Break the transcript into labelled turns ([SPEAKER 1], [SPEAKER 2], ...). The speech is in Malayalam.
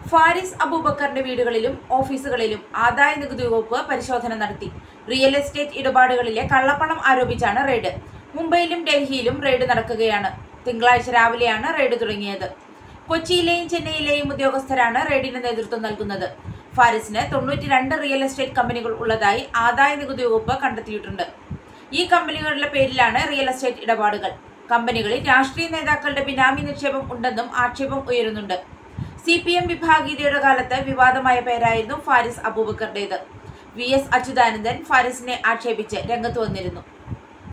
[SPEAKER 1] ഫാരിസ് അബൂബക്കറിന്റെ വീടുകളിലും ഓഫീസുകളിലും ആദായ നികുതി വകുപ്പ് പരിശോധന നടത്തി റിയൽ എസ്റ്റേറ്റ് ഇടപാടുകളിലെ കള്ളപ്പണം ആരോപിച്ചാണ് റെയ്ഡ് മുംബൈയിലും ഡൽഹിയിലും റെയ്ഡ് നടക്കുകയാണ് തിങ്കളാഴ്ച രാവിലെയാണ് റെയ്ഡ് തുടങ്ങിയത് കൊച്ചിയിലെയും ചെന്നൈയിലെയും ഉദ്യോഗസ്ഥരാണ് റെയ്ഡിന് നേതൃത്വം നൽകുന്നത് ഫാരിസിന് തൊണ്ണൂറ്റി രണ്ട് റിയൽ എസ്റ്റേറ്റ് കമ്പനികൾ ഉള്ളതായി ആദായ നികുതി വകുപ്പ് കണ്ടെത്തിയിട്ടുണ്ട് ഈ കമ്പനികളുടെ പേരിലാണ് റിയൽ എസ്റ്റേറ്റ് ഇടപാടുകൾ കമ്പനികളിൽ രാഷ്ട്രീയ നേതാക്കളുടെ ബിനാമി നിക്ഷേപം ഉണ്ടെന്നും ആക്ഷേപം ഉയരുന്നുണ്ട് സി പി എം വിഭാഗീയതയുടെ കാലത്ത് വിവാദമായ പേരായിരുന്നു ഫാരിസ് അബൂബക്കറുടേത് വി എസ് അച്യുതാനന്ദൻ ഫാരിസിനെ ആക്ഷേപിച്ച് രംഗത്ത് വന്നിരുന്നു